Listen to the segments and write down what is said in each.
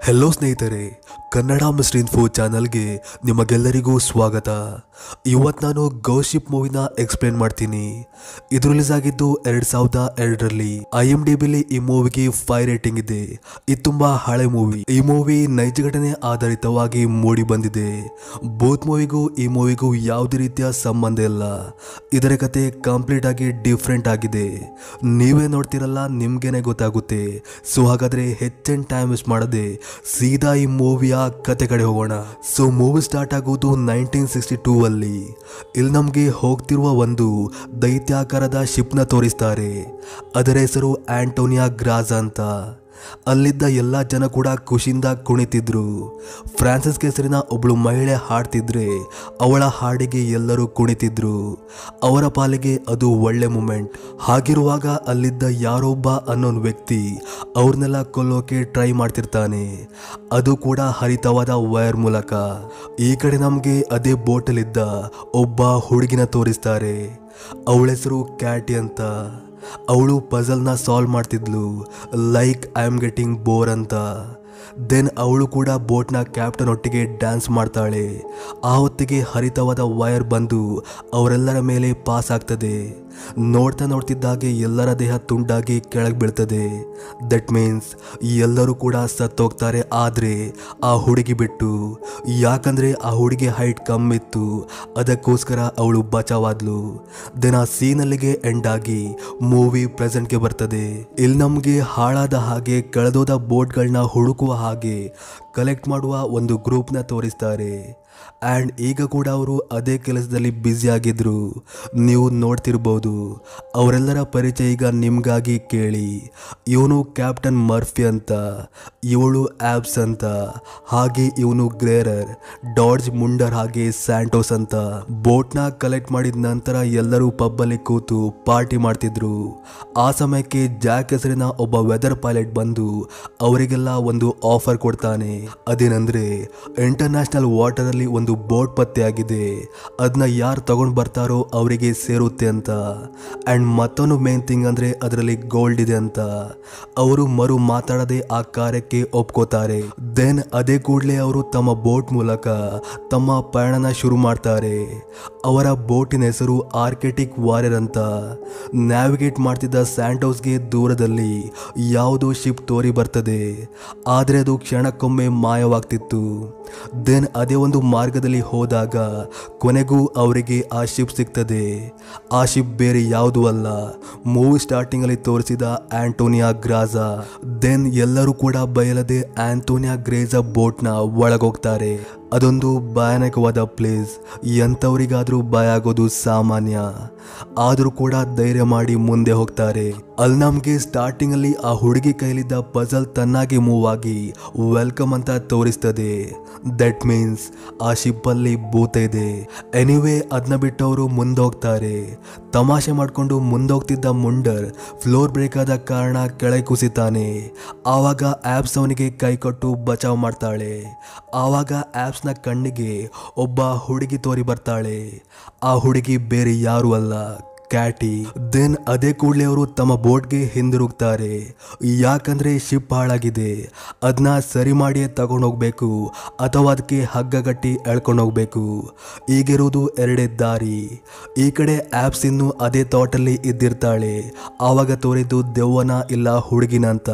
hello ಸ್ನೇಹಿತರೆ Kannada mister info ಚಾನಲ್ಗೆ ನಿಮಗೆಲ್ಲರಿಗೂ ಸ್ವಾಗತ ಇವತ್ತು ನಾನು ಗೌಶಿಪ್ ಮೂವಿನ ಎಕ್ಸ್ಪ್ಲೇನ್ ಮಾಡ್ತೀನಿ ಇದು ರಿಲೀಸ್ ಆಗಿದ್ದು ಎರಡ್ ಸಾವಿರದ ಎರಡರಲ್ಲಿ ಐ ಎಂ ಡಿ ಬಿಲಿ ಈ ಮೂವಿಗೆ ಫೈವ್ ರೇಟಿಂಗ್ ಇದೆ ಇದು ತುಂಬಾ ಹಳೆ ಮೂವಿ ಈ ಮೂವಿ ನೈಜ ಘಟನೆ ಆಧಾರಿತವಾಗಿ ಮೂಡಿ ಬಂದಿದೆ ಬೋತ್ ಮೂವಿಗೂ ಈ ಮೂವಿಗೂ ಯಾವುದೇ ರೀತಿಯ ಸಂಬಂಧ ಇಲ್ಲ ಇದರ ಕತೆ ಕಂಪ್ಲೀಟ್ ಆಗಿ ಡಿಫ್ರೆಂಟ್ ಆಗಿದೆ ನೀವೇ ನೋಡ್ತಿರಲ್ಲ ನಿಮ್ಗೇನೆ ಗೊತ್ತಾಗುತ್ತೆ ಸೊ ಹಾಗಾದ್ರೆ ಹೆಚ್ಚಿನ ಟೈಮ್ ವೇಸ್ಟ್ ಮಾಡದೆ ಸೀದಾ ಈ ಮೂವಿಯ ಕತೆ ಕಡೆ ಹೋಗೋಣ ಸೊ ಮೂವಿ ಸ್ಟಾರ್ಟ್ ಆಗುವುದು ನೈನ್ಟೀನ್ ಸಿಕ್ಸ್ಟಿ ಟೂ ಅಲ್ಲಿ ಇಲ್ಲಿ ನಮಗೆ ಹೋಗ್ತಿರುವ ಒಂದು ದೈತ್ಯಾಕಾರದ ಶಿಪ್ನ ತೋರಿಸ್ತಾರೆ ಅದರ ಹೆಸರು ಆಂಟೋನಿಯಾ ಗ್ರಾಜ್ ಅಂತ ಅಲ್ಲಿದ್ದ ಎಲ್ಲ ಜನ ಕೂಡ ಖುಷಿಯಿಂದ ಕುಣಿತಿದ್ರು ಫ್ರಾನ್ಸಿಸ್ ಹೆಸರಿನ ಒಬ್ಳು ಮಹಿಳೆ ಹಾಡ್ತಿದ್ರೆ ಅವಳ ಹಾಡಿಗೆ ಎಲ್ಲರೂ ಕುಣಿತಿದ್ರು ಅವರ ಪಾಲಿಗೆ ಅದು ಒಳ್ಳೆ ಮೂಮೆಂಟ್ ಹಾಗಿರುವಾಗ ಅಲ್ಲಿದ್ದ ಯಾರೊಬ್ಬ ಅನ್ನೋನ್ ವ್ಯಕ್ತಿ ಅವ್ರನ್ನೆಲ್ಲ ಕೊಲ್ಲೋಕೆ ಟ್ರೈ ಮಾಡ್ತಿರ್ತಾನೆ ಅದು ಕೂಡ ಹರಿತವಾದ ವೈರ್ ಮೂಲಕ ಈ ಕಡೆ ನಮಗೆ ಅದೇ ಬೋಟಲ್ಲಿದ್ದ ಒಬ್ಬ ಹುಡುಗಿನ ತೋರಿಸ್ತಾರೆ ಅವಳ ಹೆಸರು ಕ್ಯಾಟಿ ಅಂತ ಅವಳು ಪಜಲ್ನ ಸಾಲ್ವ್ ಮಾಡ್ತಿದ್ಲು like I am getting bore ಅಂತ ದೆನ್ ಅವಳು ಕೂಡ ಬೋಟ್ನ ಕ್ಯಾಪ್ಟನ್ ಒಟ್ಟಿಗೆ ಡ್ಯಾನ್ಸ್ ಮಾಡ್ತಾಳೆ ಆ ಹೊತ್ತಿಗೆ ಹರಿತವಾದ ವೈರ್ ಬಂದು ಅವರೆಲ್ಲರ ಮೇಲೆ ಪಾಸ್ ಆಗ್ತದೆ ನೋಡ್ತಾ ನೋಡ್ತಿದ್ದಾಗೆ ಎಲ್ಲರ ದೇಹ ತುಂಡಾಗಿ ಕೆಳಗೆ ಬೀಳ್ತದೆ ದಟ್ ಮೀನ್ಸ್ ಎಲ್ಲರೂ ಕೂಡ ಸತ್ತೋಗ್ತಾರೆ ಆದರೆ ಆ ಹುಡುಗಿ ಬಿಟ್ಟು ಯಾಕಂದ್ರೆ ಆ ಹುಡುಗಿ ಹೈಟ್ ಕಮ್ಮಿ ಇತ್ತು ಅದಕ್ಕೋಸ್ಕರ ಅವಳು ಬಚಾವಾದ್ಲು ದೆನ್ ಆ ಸೀನಲ್ಲಿಗೆ ಎಂಡ್ ಆಗಿ ಮೂವಿ ಪ್ರೆಸೆಂಟ್ಗೆ ಬರ್ತದೆ ಇಲ್ಲಿ ನಮಗೆ ಹಾಳಾದ ಹಾಗೆ ಕಳೆದೋದ ಬೋಟ್ಗಳನ್ನ ಹುಡುಕುವ ಹಾಗೆ ಕಲೆಕ್ಟ್ ಮಾಡುವ ಒಂದು ಗ್ರೂಪ್ನ ತೋರಿಸ್ತಾರೆ ಆ್ಯಂಡ್ ಈಗ ಕೂಡ ಅವರು ಅದೇ ಕೆಲಸದಲ್ಲಿ ಬ್ಯುಸಿ ಆಗಿದ್ರು ನೀವು ನೋಡ್ತಿರ್ಬೋದು ಅವರೆಲ್ಲರ ಪರಿಚಯ ಈಗ ನಿಮಗಾಗಿ ಕೇಳಿ ಇವನು ಕ್ಯಾಪ್ಟನ್ ಮರ್ಫಿ ಅಂತ ಇವಳು ಆ್ಯಬ್ಸ್ ಅಂತ ಹಾಗೆ ಇವನು ಗ್ರೇರರ್ ಡಾಡ್ಜ್ ಮುಂಡರ್ ಹಾಗೆ ಸ್ಯಾಂಟೋಸ್ ಅಂತ ಬೋಟ್ನ ಕಲೆಕ್ಟ್ ಮಾಡಿದ ನಂತರ ಎಲ್ಲರೂ ಪಬ್ಬಲ್ಲಿ ಕೂತು ಪಾರ್ಟಿ ಮಾಡ್ತಿದ್ರು ಆ ಸಮಯಕ್ಕೆ ಜಾಕ್ ಹೆಸರಿನ ಒಬ್ಬ ವೆದರ್ ಪೈಲಟ್ ಬಂದು ಅವರಿಗೆಲ್ಲ ಒಂದು ಆಫರ್ ಕೊಡ್ತಾನೆ ಅದೇನಂದ್ರೆ ಇಂಟರ್ನ್ಯಾಷನಲ್ ವಾಟರ್ ಅಲ್ಲಿ ಒಂದು ಬೋಟ್ ಪತ್ತೆಯಾಗಿದೆ ಅದನ್ನ ಯಾರು ತಗೊಂಡ್ ಬರ್ತಾರೋ ಅವರಿಗೆ ಸೇರುತ್ತೆ ಅಂತ ಅಂಡ್ ಮತ್ತೊಂದು ಮೇನ್ ಥಿಂಗ್ ಅಂದ್ರೆ ಅದರಲ್ಲಿ ಗೋಲ್ಡ್ ಇದೆ ಅಂತ ಅವರು ಮರು ಮಾತಾಡದೆ ಆ ಕಾರ್ಯಕ್ಕೆ ಒಪ್ಕೋತಾರೆ ದೆನ್ ಅದೇ ಕೂಡಲೇ ಅವರು ತಮ್ಮ ಬೋಟ್ ಮೂಲಕ ತಮ್ಮ ಪಯಣನ ಶುರು ಮಾಡ್ತಾರೆ ಅವರ ಬೋಟಿನ ಹೆಸರು ಆರ್ಕೆಟಿಕ್ ವಾರಿಯರ್ ಅಂತ ನ್ಯಾವಿಗೇಟ್ ಮಾಡ್ತಿದ್ದ ಸ್ಯಾಂಟೋಸ್ಗೆ ದೂರದಲ್ಲಿ ಯಾವುದೋ ಶಿಪ್ ತೋರಿ ಬರ್ತದೆ ಆದರೆ ಅದು ಕ್ಷಣಕ್ಕೊಮ್ಮೆ ಮಾಯವಾಗ್ತಿತ್ತು ದೆನ್ ಅದೇ ಒಂದು ಮಾರ್ಗದಲ್ಲಿ ಹೋದಾಗ ಕೊನೆಗೂ ಅವರಿಗೆ ಆ ಶಿಪ್ ಸಿಗ್ತದೆ ಆ ಶಿಪ್ ಬೇರೆ ಯಾವುದೂ ಅಲ್ಲ ಮೂವಿ ಸ್ಟಾರ್ಟಿಂಗ್ ಅಲ್ಲಿ ತೋರಿಸಿದ ಆಂಟೋನಿಯಾ ಗ್ರಾಜಾ ದೆನ್ ಎಲ್ಲರೂ ಕೂಡ ಬಯಲದೆ ಆಂಟೋನಿಯಾ ಗ್ರೇಜಾ ಬೋಟ್ನ ಒಳಗೋಗ್ತಾರೆ ಅದೊಂದು ಭಯಾನಕವಾದ ಪ್ಲೇಸ್ ಎಂಥವರಿಗಾದ್ರೂ ಭಯ ಆಗೋದು ಸಾಮಾನ್ಯ ಆದರೂ ಕೂಡ ಧೈರ್ಯ ಮಾಡಿ ಮುಂದೆ ಹೋಗ್ತಾರೆ ಅಲ್ಲಿ ನಮಗೆ ಸ್ಟಾರ್ಟಿಂಗ್ ಅಲ್ಲಿ ಆ ಹುಡುಗಿ ಕೈಲಿದ್ದ ಪಜಲ್ ತನ್ನಾಗಿ ಮೂವ್ ಆಗಿ ವೆಲ್ಕಮ್ ಅಂತ ತೋರಿಸ್ತದೆ ದಟ್ ಮೀನ್ಸ್ ಆ ಶಿಪ್ಪಲ್ಲಿ ಭೂತ ಇದೆ ಎನಿವೇ ಅದನ್ನ ಬಿಟ್ಟು ಅವರು ಮುಂದೋಗ್ತಾರೆ ತಮಾಷೆ ಮಾಡ್ಕೊಂಡು ಮುಂದೋಗ್ತಿದ್ದ ಮುಂಡರ್ ಫ್ಲೋರ್ ಬ್ರೇಕ್ ಆದ ಕಾರಣ ಕೆಳಗೆ ಕುಸಿತಾನೆ ಆವಾಗ ಆ್ಯಪ್ಸ್ ಅವನಿಗೆ ಕೈ ಕೊಟ್ಟು ಬಚಾವ್ ಮಾಡ್ತಾಳೆ ಆವಾಗ ಆ್ಯಪ್ಸ್ನ ಕಣ್ಣಿಗೆ ಒಬ್ಬ ಹುಡುಗಿ ತೋರಿ ಬರ್ತಾಳೆ ಆ ಹುಡುಗಿ ಬೇರೆ ಯಾರು ಅಲ್ಲ ಕ್ಯಾಟಿ ದೆನ್ ಅದೇ ಕೂಡಲೇ ಅವರು ತಮ್ಮ ಬೋಟ್ಗೆ ಹಿಂದಿರುಗ್ತಾರೆ ಯಾಕಂದ್ರೆ ಶಿಪ್ ಹಾಳಾಗಿದೆ ಅದನ್ನ ಸರಿ ಮಾಡಿ ತಗೊಂಡೋಗ್ಬೇಕು ಅಥವಾ ಅದಕ್ಕೆ ಹಗ್ಗ ಕಟ್ಟಿ ಎಳ್ಕೊಂಡು ಹೋಗ್ಬೇಕು ಈಗಿರೋದು ಎರಡೇ ದಾರಿ ಈ ಕಡೆ ಆ್ಯಪ್ಸ್ ಇನ್ನು ಅದೇ ಥಾಟಲ್ಲಿ ಇದ್ದಿರ್ತಾಳೆ ಆವಾಗ ತೋರಿದ್ದು ದೆವ್ವನ ಇಲ್ಲ ಹುಡುಗಿನ ಅಂತ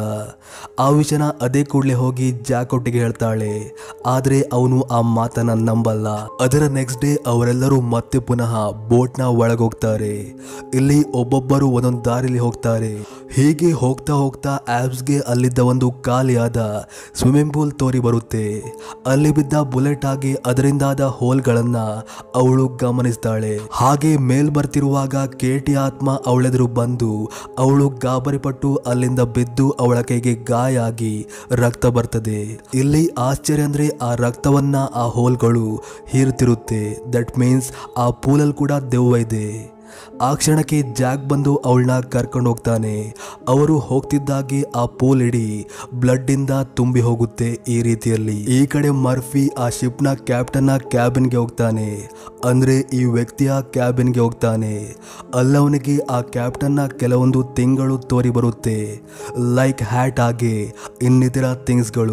ಆ ವಿಷಯನ ಅದೇ ಕೂಡಲೇ ಹೋಗಿ ಜಾಕೊಟ್ಟಿಗೆ ಹೇಳ್ತಾಳೆ ಆದರೆ ಅವನು ಆ ಮಾತನ್ನ ನಂಬಲ್ಲ ಅದರ ನೆಕ್ಸ್ಟ್ ಡೇ ಅವರೆಲ್ಲರೂ ಮತ್ತೆ ಪುನಃ ಬೋಟ್ನ ಒಳಗೋಗ್ತಾರೆ ಇಲ್ಲಿ ಒಬ್ಬೊಬ್ಬರು ಒಂದೊಂದು ದಾರಿಲಿ ಹೋಗ್ತಾರೆ ಹೀಗೆ ಹೋಗ್ತಾ ಹೋಗ್ತಾ ಆ್ಯಪ್ಸ್ಗೆ ಅಲ್ಲಿದ್ದ ಒಂದು ಖಾಲಿಯಾದ ಸ್ವಿಮ್ಮಿಂಗ್ ಪೂಲ್ ತೋರಿ ಬರುತ್ತೆ ಅಲ್ಲಿ ಬಿದ್ದ ಬುಲೆಟ್ ಆಗಿ ಅದರಿಂದಾದ ಹೋಲ್ಗಳನ್ನ ಅವಳು ಗಮನಿಸ್ತಾಳೆ ಹಾಗೆ ಮೇಲ್ ಬರ್ತಿರುವಾಗ ಕೇಟಿ ಆತ್ಮ ಅವಳೆದುರು ಬಂದು ಅವಳು ಗಾಬರಿಪಟ್ಟು ಅಲ್ಲಿಂದ ಬಿದ್ದು ಅವಳ ಕೈಗೆ ಗಾಯ ಆಗಿ ರಕ್ತ ಬರ್ತದೆ ಇಲ್ಲಿ ಆಶ್ಚರ್ಯ ಅಂದ್ರೆ ಆ ರಕ್ತವನ್ನ ಆ ಹೋಲ್ಗಳು ಹೀರುತ್ತಿರುತ್ತೆ ದಟ್ ಮೀನ್ಸ್ ಆ ಪೂಲಲ್ಲಿ ಕೂಡ ದೆವ್ವ ಇದೆ ಆ ಕ್ಷಣಕ್ಕೆ ಜಾಕ್ ಬಂದು ಅವಳನ್ನ ಕರ್ಕೊಂಡು ಹೋಗ್ತಾನೆ ಅವರು ಹೋಗ್ತಿದ್ದಾಗೆ ಆ ಪೂಲ್ ಇಡೀ ಬ್ಲಡ್ ಇಂದ ತುಂಬಿ ಹೋಗುತ್ತೆ ಈ ರೀತಿಯಲ್ಲಿ ಈ ಕಡೆ ಮರ್ಫಿ ಆ ಶಿಪ್ನ ಕ್ಯಾಪ್ಟನ್ನ ಕ್ಯಾಬಿನ್ಗೆ ಹೋಗ್ತಾನೆ ಅಂದ್ರೆ ಈ ವ್ಯಕ್ತಿಯ ಕ್ಯಾಬಿನ್ಗೆ ಹೋಗ್ತಾನೆ ಅಲ್ಲವನಿಗೆ ಆ ಕ್ಯಾಪ್ಟನ್ನ ಕೆಲವೊಂದು ತಿಂಗಳು ತೋರಿ ಬರುತ್ತೆ ಲೈಕ್ ಹ್ಯಾಟ್ ಹಾಗೆ ಇನ್ನಿತರ ಥಿಂಗ್ಸ್ಗಳು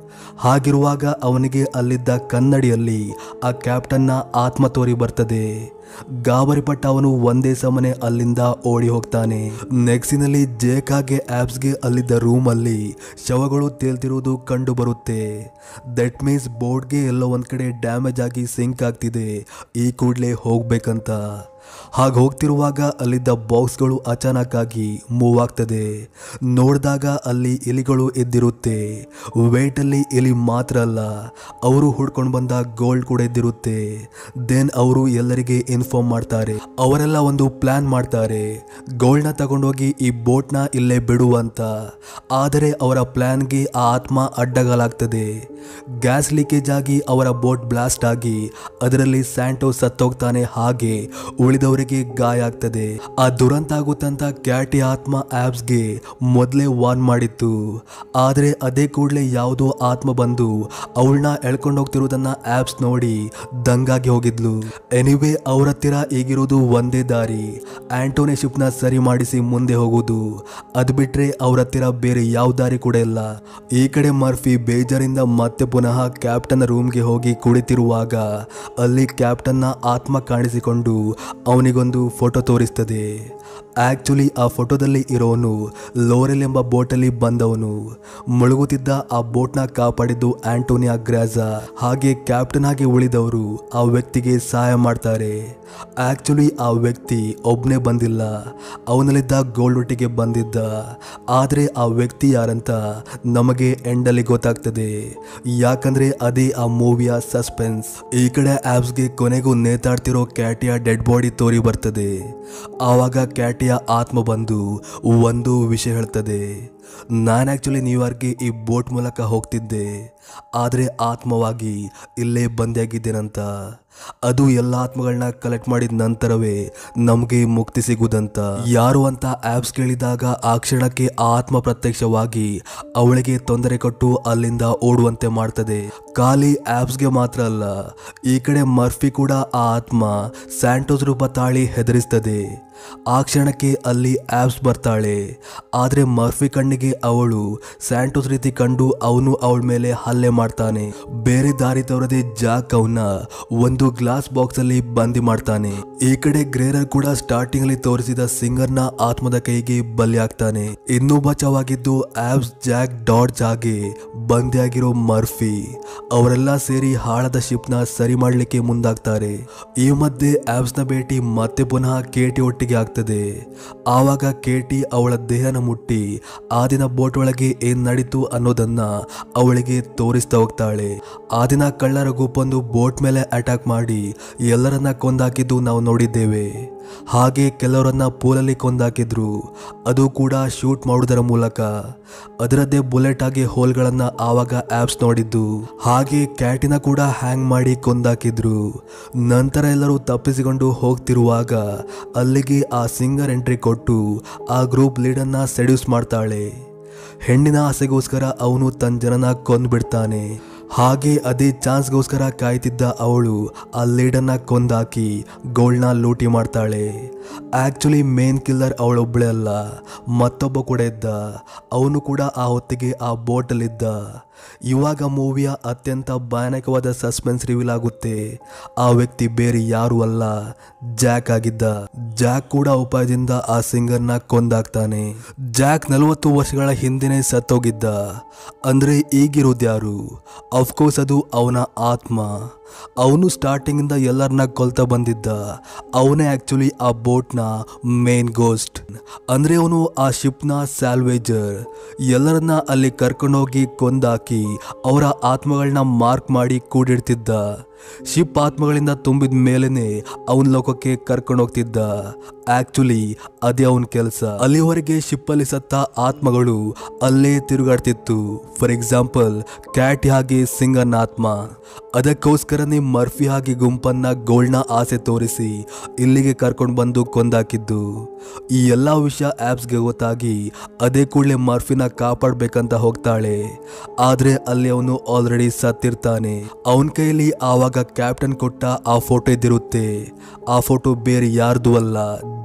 ಹಾಗಿರುವಾಗ ಅವನಿಗೆ ಅಲ್ಲಿದ್ದ ಕನ್ನಡಿಯಲ್ಲಿ ಆ ಕ್ಯಾಪ್ಟನ್ನ ಆತ್ಮ ತೋರಿ ಬರ್ತದೆ ಗಾಬರಿಪಟ್ಟ ಅವನು ಒಂದೇ ಸಮನೆ ಅಲ್ಲಿಂದ ಓಡಿ ಹೋಗ್ತಾನೆ ನೆಕ್ಸ್ಟಿನಲ್ಲಿ ಜೇಕಾಗೆ ಆಪ್ಸ್ಗೆ ಅಲ್ಲಿದ್ದ ರೂಮಲ್ಲಿ ಶವಗಳು ತೇಲ್ತಿರುವುದು ಕಂಡು ಬರುತ್ತೆ ದಟ್ ಮೀನ್ಸ್ ಬೋರ್ಡ್ಗೆ ಎಲ್ಲೋ ಒಂದ್ ಕಡೆ ಡ್ಯಾಮೇಜ್ ಆಗಿ ಸಿಂಕ್ ಆಗ್ತಿದೆ ಈ ಕೂಡಲೇ ಹೋಗ್ಬೇಕಂತ ಹಾಗೆ ಹೋಗ್ತಿರುವಾಗ ಅಲ್ಲಿದ್ದ ಬಾಕ್ಸ್ಗಳು ಅಚಾನಕ್ ಆಗಿ ಮೂವ್ ಆಗ್ತದೆ ನೋಡಿದಾಗ ಅಲ್ಲಿ ಇಲಿಗಳು ಎದ್ದಿರುತ್ತೆ ವೇಟಲ್ಲಿ ಇಲಿ ಮಾತ್ರ ಅಲ್ಲ ಅವರು ಹುಡ್ಕೊಂಡು ಬಂದ ಗೋಲ್ಡ್ ಕೂಡ ಎದ್ದಿರುತ್ತೆ ದೆನ್ ಅವರು ಎಲ್ಲರಿಗೆ ಇನ್ಫಾರ್ಮ್ ಮಾಡ್ತಾರೆ ಅವರೆಲ್ಲ ಒಂದು ಪ್ಲಾನ್ ಮಾಡ್ತಾರೆ ಗೋಲ್ಡ್ನ ತಗೊಂಡೋಗಿ ಈ ಬೋಟ್ನ ಇಲ್ಲೇ ಬಿಡುವಂತ ಆದರೆ ಅವರ ಪ್ಲಾನ್ಗೆ ಆ ಆತ್ಮ ಅಡ್ಡಗಾಲಾಗ್ತದೆ ಗ್ಯಾಸ್ ಲೀಕೇಜ್ ಆಗಿ ಅವರ ಬೋಟ್ ಬ್ಲಾಸ್ಟ್ ಆಗಿ ಅದರಲ್ಲಿ ಸ್ಯಾಂಟೋ ಸತ್ತೋಗ್ತಾನೆ ಹಾಗೆ ಉಳಿದವರಿಗೆ ಗಾಯ ಆಗ್ತದೆ ಆ ದುರಂತ ಆಗುತ್ತಂತ ಕ್ಯಾಟಿ ಆತ್ಮ ಆಪ್ಸ್ಗೆ ಮೊದಲೇ ವಾರ್ನ್ ಮಾಡಿತ್ತು ಆದರೆ ಅದೇ ಕೂಡಲೇ ಯಾವುದೋ ಆತ್ಮ ಬಂದು ಅವಳನ್ನ ಎಳ್ಕೊಂಡು ಹೋಗ್ತಿರೋದನ್ನ ಆಪ್ಸ್ ನೋಡಿ ದಂಗಾಗಿ ಹೋಗಿದ್ಲು ಎನಿವೇ ಅವ್ರ ಹತ್ತಿರ ಈಗಿರೋದು ಒಂದೇ ದಾರಿ ಆಂಟೋನಿ ಶಿಪ್ನ ಸರಿ ಮಾಡಿಸಿ ಮುಂದೆ ಹೋಗುದು ಅದು ಬಿಟ್ರೆ ಅವ್ರ ಹತ್ತಿರ ಬೇರೆ ಯಾವ ದಾರಿ ಕೂಡ ಇಲ್ಲ ಈ ಕಡೆ ಮರ್ಫಿ ಬೇಜಾರಿಂದ ಮತ್ತೆ ಪುನಃ ಕ್ಯಾಪ್ಟನ್ ರೂಮ್ಗೆ ಹೋಗಿ ಕುಳಿತಿರುವಾಗ ಅಲ್ಲಿ ಕ್ಯಾಪ್ಟನ್ನ ಆತ್ಮ ಕಾಣಿಸಿಕೊಂಡು ಅವನಿಗೊಂದು ಫೋಟೋ ತೋರಿಸ್ತದೆ ಆಕ್ಚುಲಿ ಆ ಫೋಟೋದಲ್ಲಿ ಇರೋನು ಲೋರೆಲ್ ಎಂಬ ಬೋಟಲ್ಲಿ ಬಂದವನು ಮುಳುಗುತ್ತಿದ್ದ ಆ ಬೋಟ್ನ ಕಾಪಾಡಿದ್ದು ಆಂಟೋನಿಯಾ ಗ್ರಾಜಾ ಹಾಗೆ ಕ್ಯಾಪ್ಟನ್ ಆಗಿ ಉಳಿದವರು ಆ ವ್ಯಕ್ತಿಗೆ ಸಹಾಯ ಮಾಡ್ತಾರೆ ಆಕ್ಚುಲಿ ಆ ವ್ಯಕ್ತಿ ಒಬ್ಬನೇ ಬಂದಿಲ್ಲ ಅವನಲ್ಲಿದ್ದ ಗೋಲ್ಡ್ ಒಟ್ಟಿಗೆ ಬಂದಿದ್ದ ಆದರೆ ಆ ವ್ಯಕ್ತಿ ಯಾರಂತ ನಮಗೆ ಎಂಡಲ್ಲಿ ಗೊತ್ತಾಗ್ತದೆ ಯಾಕಂದ್ರೆ ಅದೇ ಆ ಮೂವಿಯ ಸಸ್ಪೆನ್ಸ್ ಈ ಕಡೆ ಆಪ್ಸ್ಗೆ ಕೊನೆಗೂ ನೇತಾಡ್ತಿರೋ ಕ್ಯಾಟಿಯ ಡೆಡ್ ಬಾಡಿ ತೋರಿ ಬರ್ತದೆ ಆವಾಗ ಕ್ಯಾಟಿಯ ಆತ್ಮ ಬಂದು ಒಂದು ವಿಷಯ ಹೇಳ್ತದೆ ನಾನು ಆ್ಯಕ್ಚುಲಿ ನ್ಯೂಯಾರ್ಕ್ಗೆ ಈ ಬೋಟ್ ಮೂಲಕ ಹೋಗ್ತಿದ್ದೆ ಆದರೆ ಆತ್ಮವಾಗಿ ಇಲ್ಲೇ ಬಂದಿಯಾಗಿದ್ದೇನಂತ ಅದು ಎಲ್ಲ ಆತ್ಮಗಳನ್ನ ಕಲೆಕ್ಟ್ ಮಾಡಿದ ನಂತರವೇ ನಮಗೆ ಮುಕ್ತಿ ಸಿಗುದಂತ ಯಾರು ಅಂತ ಆಪ್ಸ್ ಕೇಳಿದಾಗ ಆ ಕ್ಷಣಕ್ಕೆ ಆ ಆತ್ಮ ಪ್ರತ್ಯಕ್ಷವಾಗಿ ಅವಳಿಗೆ ತೊಂದರೆ ಕೊಟ್ಟು ಅಲ್ಲಿಂದ ಓಡುವಂತೆ ಮಾಡ್ತದೆ ಖಾಲಿ ಆಪ್ಸ್ಗೆ ಮಾತ್ರ ಅಲ್ಲ ಈ ಕಡೆ ಮರ್ಫಿ ಕೂಡ ಆ ಆತ್ಮ ಸ್ಯಾಂಟೋಸ್ ರೂಪ ತಾಳಿ ಹೆದರಿಸ್ತದೆ ಆ ಕ್ಷಣಕ್ಕೆ ಅಲ್ಲಿ ಆಪ್ಸ್ ಬರ್ತಾಳೆ ಆದರೆ ಮರ್ಫಿ ಕಣ್ಣಿಗೆ ಅವಳು ಸ್ಯಾಂಟೋಸ್ ರೀತಿ ಕಂಡು ಅವನು ಅವಳ ಮೇಲೆ ಹಲ್ಲೆ ಮಾಡ್ತಾನೆ ಬೇರೆ ದಾರಿ ತೋರದೆ ಜಾಕ್ ಅವನ್ನ ಒಂದು ಗ್ಲಾಸ್ ಬಾಕ್ಸ್ ಅಲ್ಲಿ ಬಂದಿ ಮಾಡ್ತಾನೆ ಈ ಕಡೆ ಗ್ರೇರರ್ ಕೂಡ ಸ್ಟಾರ್ಟಿಂಗ್ ಅಲ್ಲಿ ತೋರಿಸಿದ ಸಿಂಗರ್ ನ ಆತ್ಮದ ಕೈಗೆ ಬಲಿಯಾಗ್ತಾನೆ ಇನ್ನೂ ಬಚಾವಾಗಿದ್ದು ಆಪ್ಸ್ ಜಾಕ್ ಡಾಡ್ಜ್ ಆಗಿ ಬಂದಿಯಾಗಿರೋ ಮರ್ಫಿ ಅವರೆಲ್ಲ ಸೇರಿ ಹಾಳದ ಶಿಪ್ ನ ಸರಿ ಮಾಡ್ಲಿಕ್ಕೆ ಮುಂದಾಗ್ತಾರೆ ಈ ಮಧ್ಯೆ ಆಪ್ಸ್ ನ ಭೇಟಿ ಮತ್ತೆ ಪುನಃ ಕೇಟಿ ಒಟ್ಟಿಗೆ ಆಗ್ತದೆ ಆವಾಗ ಕೇಟಿ ಅವಳ ದೇಹನ ಮುಟ್ಟಿ ಆ ದಿನ ಬೋಟ್ ಒಳಗೆ ಏನ್ ನಡೀತು ಅನ್ನೋದನ್ನ ಅವಳಿಗೆ ತೋರಿಸ್ತಾ ಹೋಗ್ತಾಳೆ ಆ ದಿನ ಕಳ್ಳರ ಗುಂಪೊಂದು ಬೋಟ್ ಮೇಲೆ ಅಟ್ಯಾಕ್ ಮಾಡಿ ಎಲ್ಲರನ್ನ ಕೊಂದಾಕಿದ್ದು ನಾವು ನೋಡಿದ್ದೇವೆ ಹಾಗೆ ಕೆಲವರನ್ನ ಪೂಲಲ್ಲಿ ಕೊಂದಾಕಿದ್ರು ಅದು ಕೂಡ ಶೂಟ್ ಮಾಡುವುದರ ಮೂಲಕ ಅದರದ್ದೇ ಬುಲೆಟ್ ಆಗಿ ಹೋಲ್ಗಳನ್ನ ಆವಾಗ ಆಪ್ಸ್ ನೋಡಿದ್ದು ಹಾಗೆ ಕ್ಯಾಟಿನ ಕೂಡ ಹ್ಯಾಂಗ್ ಮಾಡಿ ಕೊಂದಾಕಿದ್ರು ನಂತರ ಎಲ್ಲರೂ ತಪ್ಪಿಸಿಕೊಂಡು ಹೋಗ್ತಿರುವಾಗ ಅಲ್ಲಿಗೆ ಆ ಸಿಂಗರ್ ಎಂಟ್ರಿ ಕೊಟ್ಟು ಆ ಗ್ರೂಪ್ ಲೀಡನ್ನ ಸೆಡ್ಯೂಸ್ ಮಾಡ್ತಾಳೆ ಹೆಣ್ಣಿನ ಆಸೆಗೋಸ್ಕರ ಅವನು ತನ್ನ ಜನನ ಕೊಂದ್ಬಿಡ್ತಾನೆ ಹಾಗೆ ಅದೇ ಚಾನ್ಸ್ಗೋಸ್ಕರ ಕಾಯ್ತಿದ್ದ ಅವಳು ಆ ಲೀಡನ್ನ ಕೊಂದಾಕಿ ಗೋಲ್ಡ್ನ ಲೂಟಿ ಮಾಡ್ತಾಳೆ ಆಕ್ಚುಲಿ ಮೇನ್ ಕಿಲ್ಲರ್ ಅವಳೊಬ್ಬಳೇ ಅಲ್ಲ ಮತ್ತೊಬ್ಬ ಕೂಡ ಇದ್ದ ಅವನು ಕೂಡ ಆ ಹೊತ್ತಿಗೆ ಆ ಬೋಟಲ್ಲಿದ್ದ ಇವಾಗ ಮೂವಿಯ ಅತ್ಯಂತ ಭಯಾನಕವಾದ ಸಸ್ಪೆನ್ಸ್ ರಿವೀಲ್ ಆಗುತ್ತೆ ಆ ವ್ಯಕ್ತಿ ಬೇರೆ ಯಾರು ಅಲ್ಲ ಜಾಕ್ ಆಗಿದ್ದ ಜಾಕ್ ಕೂಡ ಉಪಾಯದಿಂದ ಆ ಸಿಂಗರ್ನ ಕೊಂದಾಗ್ತಾನೆ ಜಾಕ್ ನಲವತ್ತು ವರ್ಷಗಳ ಹಿಂದೆನೆ ಸತ್ತೋಗಿದ್ದ ಅಂದ್ರೆ ಈಗಿರೋದು ಯಾರು ಅಫ್ಕೋರ್ಸ್ ಅದು ಅವನ ಆತ್ಮ ಅವನು ಸ್ಟಾರ್ಟಿಂಗ್ ಇಂದ ಎಲ್ಲರನ್ನ ಕೊಲ್ತಾ ಬಂದಿದ್ದ ಅವನೇ ಆಕ್ಚುಲಿ ಆ ಬೋಟ್ನ ಮೇನ್ ಗೋಸ್ಟ್ ಅಂದ್ರೆ ಅವನು ಆ ಶಿಪ್ನ ಸ್ಯಾಲ್ವೇಜರ್ ಎಲ್ಲರನ್ನ ಅಲ್ಲಿ ಕರ್ಕೊಂಡೋಗಿ ಕೊಂದಾಕಿ ಅವರ ಆತ್ಮಗಳನ್ನ ಮಾರ್ಕ್ ಮಾಡಿ ಕೂಡಿಡ್ತಿದ್ದ ಶಿಪ್ ಆತ್ಮಗಳಿಂದ ತುಂಬಿದ ಮೇಲೇನೆ ಅವನ ಲೋಕಕ್ಕೆ ಕರ್ಕೊಂಡು ಹೋಗ್ತಿದ್ದ ಆಕ್ಚುಲಿ ಅದೇ ಅವನ ಕೆಲಸ ಅಲ್ಲಿವರೆಗೆ ಶಿಪ್ಪಲ್ಲಿ ಸತ್ತ ಆತ್ಮಗಳು ಅಲ್ಲೇ ತಿರುಗಾಡ್ತಿತ್ತು ಫಾರ್ ಎಕ್ಸಾಂಪಲ್ ಕ್ಯಾಟ್ ಹಾಗೆ ಸಿಂಗನ್ ಆತ್ಮ ಅದಕ್ಕೋಸ್ಕರನೇ ಮರ್ಫಿ ಹಾಗೆ ಗುಂಪನ್ನ ಗೋಲ್ಡ್ನ ಆಸೆ ತೋರಿಸಿ ಇಲ್ಲಿಗೆ ಕರ್ಕೊಂಡು ಬಂದು ಕೊಂದಾಕಿದ್ದು ಈ ಎಲ್ಲ ವಿಷಯ ಆಪ್ಸ್ಗೆ ಗೊತ್ತಾಗಿ ಅದೇ ಕೂಡಲೇ ಮರ್ಫಿನ ಕಾಪಾಡ್ಬೇಕಂತ ಹೋಗ್ತಾಳೆ ಆದ್ರೆ ಅಲ್ಲಿ ಅವನು ಆಲ್ರೆಡಿ ಸತ್ತಿರ್ತಾನೆ ಅವನ ಕೈಯಲ್ಲಿ ಆವಾಗ ಕ್ಯಾಪ್ಟನ್ ಕೊಟ್ಟ ಆ ಫೋಟೋ ಇದ್ದಿರುತ್ತೆ ಆ ಫೋಟೋ ಬೇರೆ ಯಾರ್ದು ಅಲ್ಲ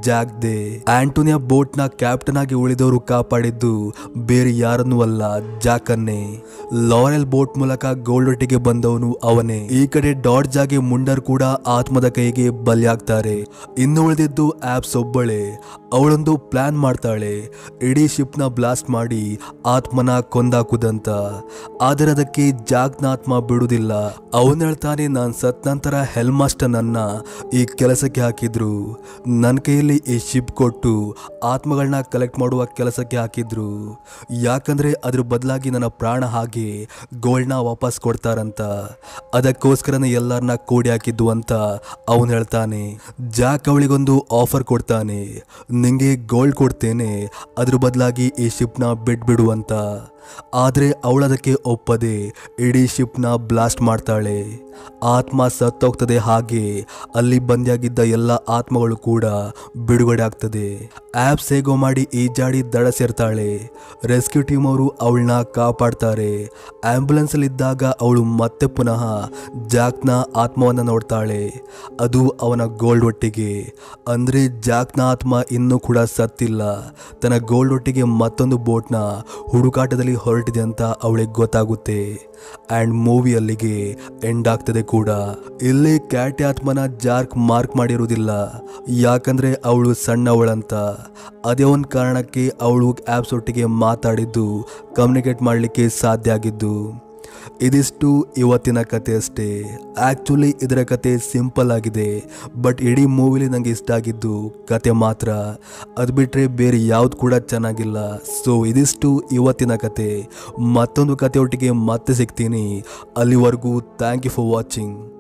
ಜಾಕ್ದೆ ಆಂಟೋನಿಯಾ ಬೋಟ್ ನ ಕ್ಯಾಪ್ಟನ್ ಆಗಿ ಉಳಿದವರು ಕಾಪಾಡಿದ್ದು ಬೇರೆ ಯಾರನ್ನೂ ಅಲ್ಲ ಜಾಕನ್ನೇ ಲಾರೆಲ್ ಬೋಟ್ ಮೂಲಕ ಗೋಲ್ಡ್ ಒಟ್ಟಿಗೆ ಬಂದವನು ಅವನೇ ಈ ಕಡೆ ಡಾಡ್ಜ್ ಆಗಿ ಮುಂಡರ್ ಕೂಡ ಆತ್ಮದ ಕೈಗೆ ಬಲಿಯಾಗ್ತಾರೆ ಇನ್ನು ಉಳಿದಿದ್ದು ಆಪ್ಸ್ ಒಬ್ಬಳೆ ಅವಳೊಂದು ಪ್ಲಾನ್ ಮಾಡ್ತಾಳೆ ಇಡೀ ಶಿಪ್ ನ ಬ್ಲಾಸ್ಟ್ ಮಾಡಿ ಆತ್ಮನ ಕೊಂದಾಕುದಂತ ಆದರೆ ಅದಕ್ಕೆ ಜಾಗ್ನ ಆತ್ಮ ಬಿಡುವುದಿಲ್ಲ ಅವನ್ ಹೇಳ್ತಾನೆ ನಾನ್ ಸತ್ ನಂತರ ಹೆಲ್ ಮಾಸ್ಟರ್ ನನ್ನ ಈ ಕೆಲಸಕ್ಕೆ ಹಾಕಿದ್ರು ನನ್ನ ಕೈಯಲ್ಲಿ ಈ ಶಿಪ್ ಕೊಟ್ಟು ಆತ್ಮಗಳನ್ನ ಕಲೆಕ್ಟ್ ಮಾಡುವ ಕೆಲಸಕ್ಕೆ ಹಾಕಿದ್ರು ಯಾಕಂದ್ರೆ ಅದ್ರ ಬದಲಾಗಿ ನನ್ನ ಪ್ರಾಣ ಹಾಗೆ ಗೋಲ್ಡ್ನ ವಾಪಸ್ ಕೊಡ್ತಾರಂತ ಅದಕ್ಕೋಸ್ಕರನೇ ಎಲ್ಲರನ್ನ ಕೂಡಿ ಹಾಕಿದ್ದು ಅಂತ ಅವನು ಹೇಳ್ತಾನೆ ಜಾಕ್ ಅವಳಿಗೊಂದು ಆಫರ್ ಕೊಡ್ತಾನೆ ನಿಂಗೆ ಗೋಲ್ಡ್ ಕೊಡ್ತೇನೆ ಅದ್ರ ಬದಲಾಗಿ ಈ ಶಿಪ್ನ ಬಿಟ್ಬಿಡು ಅಂತ ಆದರೆ ಅವಳದಕ್ಕೆ ಒಪ್ಪದೆ ಇಡೀ ಶಿಪ್ನ ಬ್ಲಾಸ್ಟ್ ಮಾಡ್ತಾಳೆ ಆತ್ಮ ಸತ್ತೋಗ್ತದೆ ಹಾಗೆ ಅಲ್ಲಿ ಬಂದಿಯಾಗಿದ್ದ ಎಲ್ಲ ಆತ್ಮಗಳು ಕೂಡ ಬಿಡುಗಡೆ ಆಗ್ತದೆ ಆ್ಯಪ್ ಸೇಗೋ ಮಾಡಿ ಈಜಾಡಿ ದಡ ಸೇರ್ತಾಳೆ ರೆಸ್ಕ್ಯೂ ಟೀಮ್ ಅವರು ಅವಳನ್ನ ಕಾಪಾಡ್ತಾರೆ ಆಂಬ್ಯುಲೆನ್ಸ್ ಅಲ್ಲಿ ಇದ್ದಾಗ ಅವಳು ಮತ್ತೆ ಪುನಃ ಜಾಕ್ನ ಆತ್ಮವನ್ನ ನೋಡ್ತಾಳೆ ಅದು ಅವನ ಗೋಲ್ಡ್ ಒಟ್ಟಿಗೆ ಅಂದ್ರೆ ಜಾಕ್ನ ಆತ್ಮ ಇನ್ನೂ ಕೂಡ ಸತ್ತಿಲ್ಲ ತನ್ನ ಗೋಲ್ಡ್ ಒಟ್ಟಿಗೆ ಮತ್ತೊಂದು ಬೋಟ್ನ ಹುಡುಕಾಟದಲ್ಲಿ ಹೊರಟಿದೆ ಅಂತ ಅವಳಿಗೆ ಗೊತ್ತಾಗುತ್ತೆ ಆ್ಯಂಡ್ ಮೂವಿ ಅಲ್ಲಿಗೆ ಎಂಡ್ ಆಗ್ತದೆ ಕೂಡ ಇಲ್ಲಿ ಕ್ಯಾಟಿ ಆತ್ಮನ ಜಾರ್ಕ್ ಮಾರ್ಕ್ ಮಾಡಿರುವುದಿಲ್ಲ ಯಾಕಂದ್ರೆ ಅವಳು ಸಣ್ಣವಳಂತ ಅದೇ ಒಂದು ಕಾರಣಕ್ಕೆ ಅವಳು ಆ್ಯಪ್ಸ್ ಒಟ್ಟಿಗೆ ಮಾತಾಡಿದ್ದು ಕಮ್ಯುನಿಕೇಟ್ ಮಾಡಲಿಕ್ಕೆ ಸಾಧ್ಯ ಆಗಿದ್ದು ಇದಿಷ್ಟು ಇವತ್ತಿನ ಕತೆ ಅಷ್ಟೇ ಆ್ಯಕ್ಚುಲಿ ಇದರ ಕತೆ ಸಿಂಪಲ್ ಆಗಿದೆ ಬಟ್ ಇಡೀ ಮೂವಿಲಿ ನನಗೆ ಇಷ್ಟ ಆಗಿದ್ದು ಕತೆ ಮಾತ್ರ ಅದು ಬಿಟ್ಟರೆ ಬೇರೆ ಯಾವ್ದು ಕೂಡ ಚೆನ್ನಾಗಿಲ್ಲ ಸೊ ಇದಿಷ್ಟು ಇವತ್ತಿನ ಕತೆ ಮತ್ತೊಂದು ಕತೆ ಒಟ್ಟಿಗೆ ಮತ್ತೆ ಸಿಗ್ತೀನಿ ಅಲ್ಲಿವರೆಗೂ ಥ್ಯಾಂಕ್ ಯು ಫಾರ್ ವಾಚಿಂಗ್